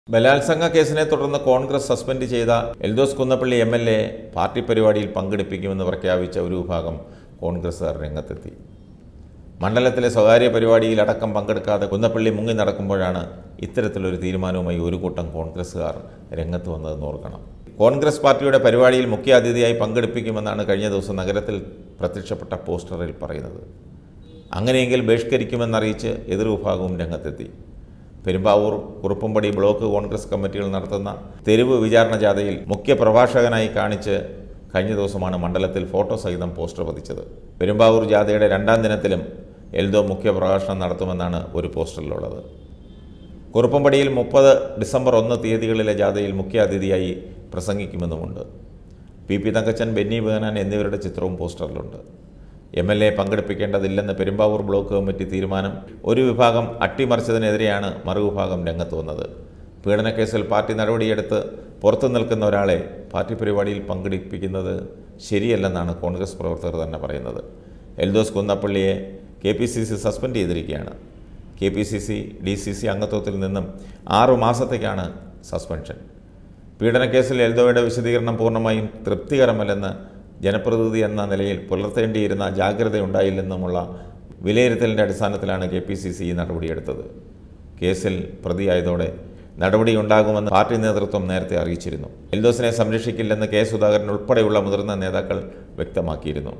ബലാത്സംഗ കേസിനെ തുടർന്ന് കോൺഗ്രസ് സസ്പെൻഡ് ചെയ്ത Eldhose Kunnappilly M L A party പരിപാടിയിൽ പങ്കെടുപ്പിക്കുമെന്ന് പ്രഖ്യാപിച്ച ഒരു വിഭാഗം കോൺഗ്രസ്സുകാർ രംഗത്തെത്തി മണ്ഡലത്തിലെ സ്വകാര്യ പരിപാടിയിൽ അടക്കം പങ്കെടുക്കാതെ കുന്നപ്പള്ളി മുങ്ങി നടക്കുമ്പോഴാണ് ഇത്തരത്തിലൊരു തീരുമാനവുമായി ഒരു കൂട്ടം കോൺഗ്രസ്സുകാർ രംഗത്ത് വന്നതെന്ന് ഓർക്കണം കോൺഗ്രസ് പാർട്ടിയുടെ പരിപാടിയിൽ മുഖ്യാതിഥിയായി പങ്കെടുപ്പിക്കുമെന്നാണ് കഴിഞ്ഞ ദിവസം നഗരത്തിൽ പ്രത്യക്ഷപ്പെട്ട പോസ്റ്ററിൽ പറയുന്നത് അങ്ങനെയെങ്കിൽ ബഹിഷ്കരിക്കുമെന്നറിയിച്ച് എതിർവിഭാഗവും രംഗത്തെത്തി പെരുമ്പാവൂർ കുറുപ്പുംപടി ബ്ലോക്ക് കോൺഗ്രസ് കമ്മിറ്റികൾ നടത്തുന്ന തെരുവ് വിചാരണ ജാഥയിൽ മുഖ്യ പ്രഭാഷകനായി കാണിച്ച് കഴിഞ്ഞ ദിവസമാണ് മണ്ഡലത്തിൽ ഫോട്ടോ സഹിതം പോസ്റ്റർ പതിച്ചത് പെരുമ്പാവൂർ ജാഥയുടെ രണ്ടാം ദിനത്തിലും എൽദോ മുഖ്യ പ്രഭാഷണം നടത്തുമെന്നാണ് ഒരു പോസ്റ്ററിലുള്ളത് കുറുപ്പംപടിയിൽ മുപ്പത് ഡിസംബർ ഒന്ന് തീയതികളിലെ ജാഥയിൽ മുഖ്യാതിഥിയായി പ്രസംഗിക്കുമെന്നുമുണ്ട് പി പി തങ്കച്ചൻ ബെന്നി ബേനാൻ എന്നിവരുടെ ചിത്രവും പോസ്റ്ററിലുണ്ട് എം എൽ എ പങ്കെടുപ്പിക്കേണ്ടതില്ലെന്ന് പെരുമ്പാവൂർ ബ്ലോക്ക് കമ്മിറ്റി തീരുമാനം ഒരു വിഭാഗം അട്ടിമറിച്ചതിനെതിരെയാണ് മറുവിഭാഗം രംഗത്ത് വന്നത് പീഡനക്കേസിൽ പാർട്ടി നടപടിയെടുത്ത് പുറത്തു നിൽക്കുന്ന ഒരാളെ പാർട്ടി പരിപാടിയിൽ പങ്കെടുപ്പിക്കുന്നത് ശരിയല്ലെന്നാണ് കോൺഗ്രസ് പ്രവർത്തകർ തന്നെ പറയുന്നത് എൽദോസ് കുന്നപ്പള്ളിയെ K P C C suspend ചെയ്തിരിക്കുകയാണ് K P C C D C C അംഗത്വത്തിൽ നിന്നും ആറു മാസത്തേക്കാണ് സസ്പെൻഷൻ പീഡനക്കേസിൽ എൽദോയുടെ വിശദീകരണം പൂർണ്ണമായും തൃപ്തികരമല്ലെന്ന് ജനപ്രതിനിധി എന്ന നിലയിൽ പുലർത്തേണ്ടിയിരുന്ന ജാഗ്രതയുണ്ടായില്ലെന്നുമുള്ള വിലയിരുത്തലിൻ്റെ അടിസ്ഥാനത്തിലാണ് കെ പി സി സി ഈ നടപടിയെടുത്തത് കേസിൽ പ്രതിയായതോടെ നടപടിയുണ്ടാകുമെന്ന് പാർട്ടി നേതൃത്വം നേരത്തെ അറിയിച്ചിരുന്നു എൽദോസിനെ സംരക്ഷിക്കില്ലെന്ന് കെ സുധാകരൻ ഉൾപ്പെടെയുള്ള മുതിർന്ന നേതാക്കൾ വ്യക്തമാക്കിയിരുന്നു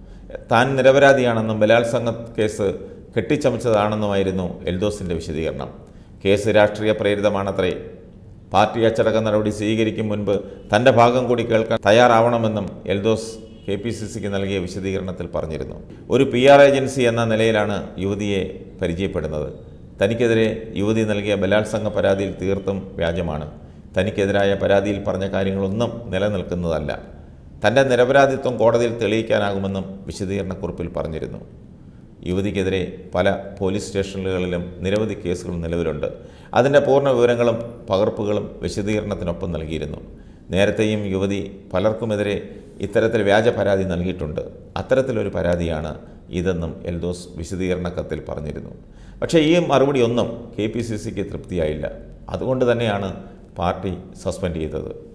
താൻ നിരപരാധിയാണെന്നും ബലാത്സംഗ കേസ് കെട്ടിച്ചമച്ചതാണെന്നുമായിരുന്നു എൽദോസിൻ്റെ വിശദീകരണം കേസ് രാഷ്ട്രീയ പ്രേരിതമാണത്രേ പാർട്ടി അച്ചടക്ക നടപടി സ്വീകരിക്കും മുൻപ് തൻ്റെ ഭാഗം കൂടി കേൾക്കാൻ തയ്യാറാവണമെന്നും എൽദോസ് കെ പി സി സിക്ക് നൽകിയ വിശദീകരണത്തിൽ പറഞ്ഞിരുന്നു ഒരു പി ആർ ഏജൻസി എന്ന നിലയിലാണ് യുവതിയെ പരിചയപ്പെടുന്നത് തനിക്കെതിരെ യുവതി നൽകിയ ബലാത്സംഗ പരാതിയിൽ തീർത്തും വ്യാജമാണ് തനിക്കെതിരായ പരാതിയിൽ പറഞ്ഞ കാര്യങ്ങളൊന്നും നിലനിൽക്കുന്നതല്ല തൻ്റെ നിരപരാധിത്വം കോടതിയിൽ തെളിയിക്കാനാകുമെന്നും വിശദീകരണക്കുറിപ്പിൽ പറഞ്ഞിരുന്നു യുവതിക്കെതിരെ പല പോലീസ് സ്റ്റേഷനുകളിലും നിരവധി കേസുകൾ നിലവിലുണ്ട് അതിൻ്റെ പൂർണ്ണ വിവരങ്ങളും പകർപ്പുകളും വിശദീകരണത്തിനൊപ്പം നൽകിയിരുന്നു നേരത്തെയും യുവതി പലർക്കുമെതിരെ ഇത്തരത്തിൽ വ്യാജ പരാതി നൽകിയിട്ടുണ്ട് അത്തരത്തിലൊരു പരാതിയാണ് ഇതെന്നും എൽദോസ് വിശദീകരണ കത്തിൽ പറഞ്ഞിരുന്നു പക്ഷേ ഈ മറുപടി ഒന്നും കെ പി സി സിക്ക് തൃപ്തിയായില്ല അതുകൊണ്ട് തന്നെയാണ് പാർട്ടി സസ്പെൻഡ് ചെയ്തത്